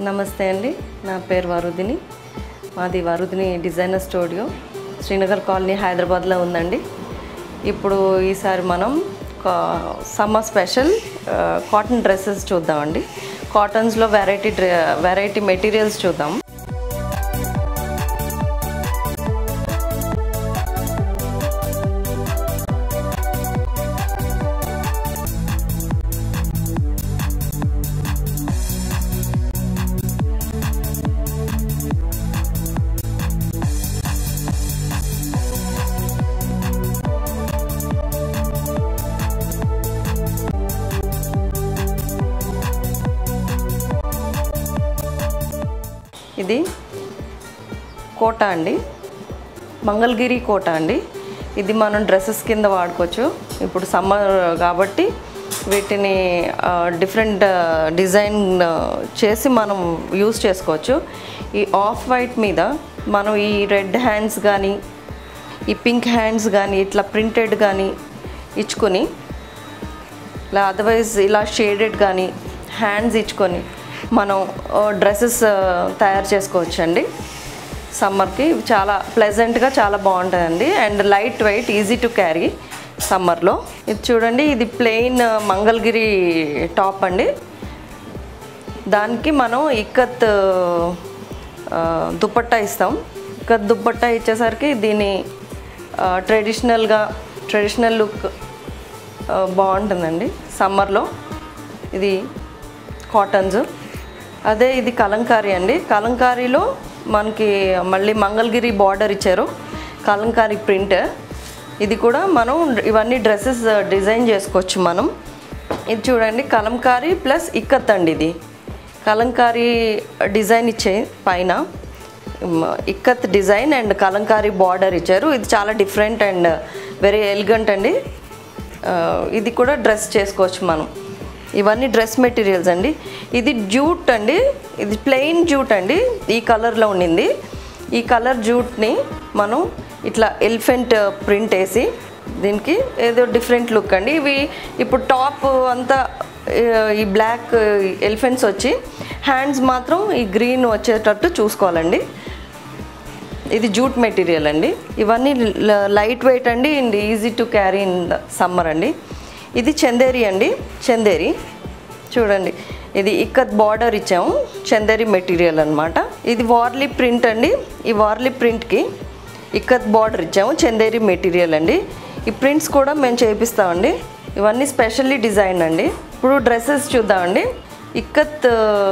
నమస్తే అండి నా పేరు వరుదిని మాది Varudini designer studio Srinagar colony హైదరాబాద్లో ఉందండి ఇప్పుడు ఈసారి మనం సమ్మర్ స్పెషల్ కాటన్ డ్రెస్సెస్ చూద్దామండి కాటన్స్లో వెరైటీ డ్రె వెరైటీ మెటీరియల్స్ చూద్దాం ఇది కోట అండి మంగళగిరి కోట అండి ఇది మనం డ్రెస్సెస్ కింద వాడుకోవచ్చు ఇప్పుడు సమ్మర్ కాబట్టి వీటిని డిఫరెంట్ డిజైన్ చేసి మనం యూస్ చేసుకోవచ్చు ఈ ఆఫ్ వైట్ మీద మనం ఈ రెడ్ హ్యాండ్స్ కానీ ఈ పింక్ హ్యాండ్స్ కానీ ఇట్లా ప్రింటెడ్ కానీ ఇచ్చుకొని ఇలా అదర్వైజ్ ఇలా షేడెడ్ కానీ హ్యాండ్స్ ఇచ్చుకొని మనం డ్రెస్సెస్ తయారు చేసుకోవచ్చు అండి సమ్మర్కి చాలా ప్లెజెంట్గా చాలా బాగుంటుందండి and light weight easy to carry సమ్మర్లో ఇది చూడండి ఇది ప్లెయిన్ మంగళగిరి టాప్ అండి దానికి మనం ఇక్కత్ ఆ, దుపట్టా ఇస్తాం ఇక్కత్ దుపట్టా ఇచ్చేసరికి దీని ట్రెడిషనల్గా ట్రెడిషనల్ లుక్ బాగుంటుందండి సమ్మర్లో ఇది కాటన్స్ అదే ఇది కలంకారీ అండి కలంకారీలో మనకి మళ్ళీ మంగళగిరి బార్డర్ ఇచ్చారు కలంకారీ ప్రింట్ ఇది కూడా మనం ఇవన్నీ డ్రెస్సెస్ డిజైన్ చేసుకోవచ్చు మనం ఇది చూడండి కలంకారీ ప్లస్ ఇక్కత్ అండి ఇది కలంకారీ డిజైన్ ఇచ్చే పైన మ్, ikat design and Kalamkari border ఇచ్చారు ఇది చాలా డిఫరెంట్ అండ్ వెరీ ఎలిగెంట్ అండి ఆ, ఇది కూడా డ్రెస్ చేసుకోవచ్చు మనం ఇవన్నీ డ్రెస్ మెటీరియల్స్ అండి ఇది జూట్ అండి ఇది ప్లెయిన్ జూట్ అండి ఈ కలర్లో ఉండింది ఈ కలర్ జూట్ని మనం ఇట్లా ఎలిఫెంట్ ప్రింట్ వేసి దీనికి ఏదో డిఫరెంట్ లుక్ అండి ఇవి ఇప్పుడు టాప్ అంతా ఆ, ఈ బ్లాక్ ఎలిఫెంట్స్ వచ్చి హ్యాండ్స్ మాత్రం ఈ గ్రీన్ వచ్చేటట్టు చూసుకోవాలండి ఇది జూట్ మెటీరియల్ అండి ఇవన్నీ లైట్ వెయిట్ అండి and easy to carry in the summer అండి ఇది చందేరి అండి చందేరి చూడండి ఇది ఇక్కత్ బార్డర్ ఇచ్చాము చందేరి మెటీరియల్ అన్నమాట ఇది వార్లీ ప్రింట్ అండి ఈ వార్లీ ప్రింట్కి ఇక్కత్ బార్డర్ ఇచ్చాము చందేరి మెటీరియల్ అండి ఈ ప్రింట్స్ కూడా మేము చేపిస్తామండి ఇవన్నీ స్పెషల్లీ డిజైన్ అండి ఇప్పుడు డ్రెస్సెస్ చూద్దామండి ఇక్కత్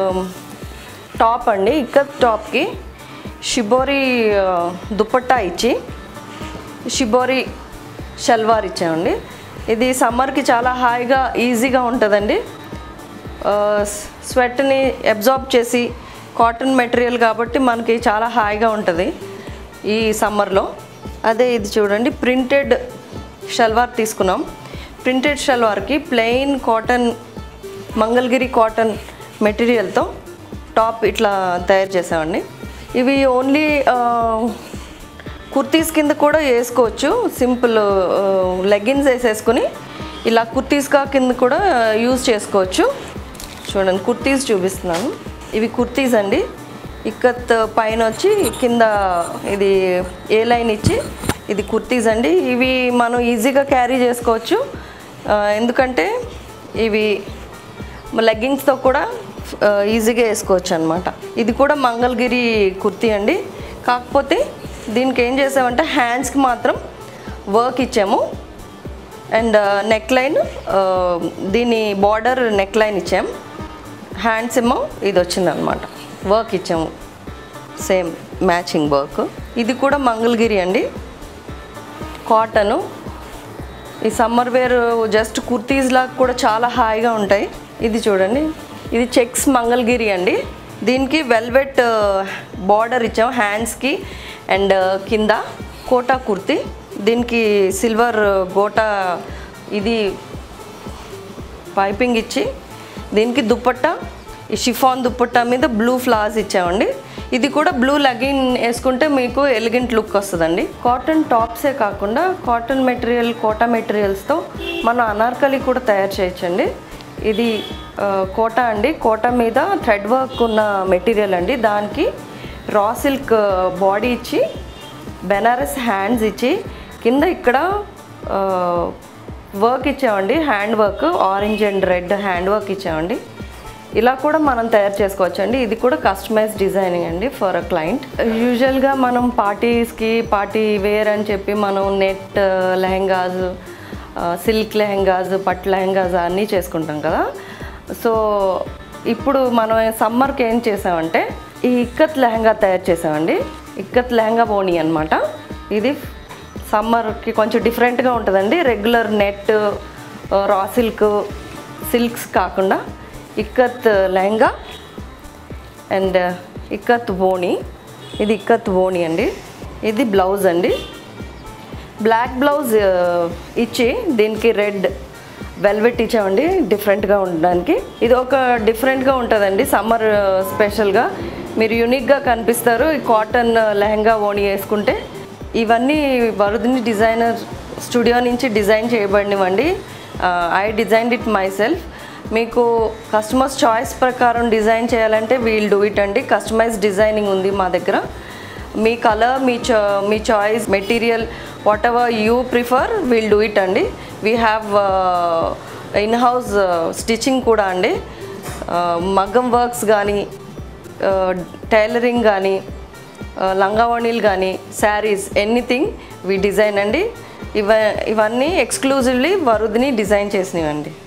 టాప్ అండి ఇక్కత్ టాప్కి షిబోరి ఆ, దుపట్టా ఇచ్చి షిబోరి షల్వార్ ఇచ్చామండి ఇది సమ్మర్కి చాలా హాయిగా ఈజీగా ఉంటుందండి ఆ, స్వెట్ని అబ్జార్బ్ చేసి కాటన్ మెటీరియల్ కాబట్టి మనకి చాలా హాయిగా ఉంటుంది ఈ సమ్మర్లో అదే ఇది చూడండి ప్రింటెడ్ షల్వార్ తీసుకున్నాం ప్రింటెడ్ షల్వార్కి ప్లెయిన్ కాటన్ మంగళగిరి కాటన్ మెటీరియల్తో టాప్ ఇట్లా తయారు చేసామండి ఇవి ఓన్లీ కుర్తీస్ కింద కూడా వేసుకోవచ్చు సింపుల్ లెగ్గిన్స్ వేసేసుకుని ఇలా కుర్తీస్గా కింద కూడా యూజ్ చేసుకోవచ్చు చూడండి కుర్తీస్ చూపిస్తున్నాను ఇవి కుర్తీస్ అండి ఇక్కత్ పైన వచ్చి కింద ఇది ఏ లైన్ ఇచ్చి ఇది కుర్తీస్ అండి ఇవి మనం ఈజీగా క్యారీ చేసుకోవచ్చు ఆ, ఎందుకంటే ఇవి లెగ్గింగ్స్తో కూడా ఆ, ఈజీగా వేసుకోవచ్చు అనమాట ఇది కూడా మంగళగిరి కుర్తీ అండి కాకపోతే దీనికి ఏం చేసామంటే హ్యాండ్స్కి మాత్రం వర్క్ ఇచ్చాము అండ్ నెక్ లైన్ దీని బార్డర్ నెక్ లైన్ ఇచ్చాం హ్యాండ్స్ ఏమో ఇది వచ్చిందనమాట వర్క్ ఇచ్చాము సేమ్ మ్యాచింగ్ వర్క్ ఇది కూడా మంగళగిరి అండి కాటను ఈ సమ్మర్ వేర్ జస్ట్ కుర్తీస్ లాగా కూడా చాలా హాయిగా ఉంటాయి ఇది చూడండి ఇది చెక్స్ మంగళగిరి అండి దీనికి వెల్వెట్ బార్డర్ ఇచ్చాం హ్యాండ్స్కి అండ్ కింద కోటా కుర్తీ దీనికి సిల్వర్ గోటా ఇది పైపింగ్ ఇచ్చి దీనికి దుప్పట్టా ఈ షిఫాన్ దుప్పట్టా మీద బ్లూ ఫ్లవర్స్ ఇచ్చామండి ఇది కూడా బ్లూ లెగిన్ వేసుకుంటే మీకు ఎలిగెంట్ లుక్ వస్తుందండి కాటన్ టాప్సే కాకుండా కాటన్ మెటీరియల్ కోటా మెటీరియల్స్తో మనం అనార్కలి కూడా తయారు చేయొచ్చండి ఇది ఆ, కోట అండి కోట మీద థ్రెడ్ వర్క్ ఉన్న మెటీరియల్ అండి దానికి రా సిల్క్ బాడీ ఇచ్చి బెనారస్ హ్యాండ్స్ ఇచ్చి కింద ఇక్కడ వర్క్ ఇచ్చామండి hand work orange and red hand work ఇచ్చామండి ఇలా కూడా మనం తయారు చేసుకోవచ్చు అండి ఇది కూడా కస్టమైజ్ డిజైనింగ్ అండి ఫర్ అ క్లయింట్ యూజువల్గా మనం పార్టీస్కి పార్టీ వేర్ అని చెప్పి మనం నెట్ లెహెంగాస్ సిల్క్ లెహెంగాస్ పట్టు లెహెంగాస్ అన్నీ చేసుకుంటాం కదా సో ఇప్పుడు మనం సమ్మర్కి ఏం చేసామంటే ఈ ఇక్కత్ లెహంగా తయారు చేసామండి ఇక్కత్ లెహంగా బోని అనమాట ఇది సమ్మర్కి కొంచెం డిఫరెంట్గా ఉంటుందండి regular net raw silk silks కాకుండా ఇక్కత్ లెహంగా అండ్ ఇక్కత్ ఓణి ఇది ఇక్కత్ ఓణి అండి ఇది బ్లౌజ్ అండి బ్లాక్ బ్లౌజ్ ఇచ్చి దీనికి రెడ్ వెల్వెట్ ఇచ్చామండి డిఫరెంట్గా ఉండడానికి ఇది ఒక డిఫరెంట్గా ఉంటుందండి సమ్మర్ స్పెషల్గా మీరు యూనిక్గా కనిపిస్తారు ఈ కాటన్ లెహంగా ఓణి వేసుకుంటే ఇవన్నీ వరుదిని డిజైనర్ స్టూడియో నుంచి డిజైన్ చేయబడినవండి I design it myself మీకు కస్టమర్స్ చాయిస్ ప్రకారం డిజైన్ చేయాలంటే వీల్ డూ ఇట్ అండి కస్టమైజ్ డిజైనింగ్ ఉంది మా దగ్గర మీ కలర్ మీ చా మీ choice material whatever you prefer will do it అండి we have in house stitching కూడా అండి మగ్గం వర్క్స్ కానీ టైలరింగ్ కానీ లంగావణీలు కానీ శారీస్ ఎనీథింగ్ వి డిజైన్ అండి ఇవ ఇవన్నీ ఎక్స్క్లూజివ్లీ వరుదిని డిజైన్ చేసినవండి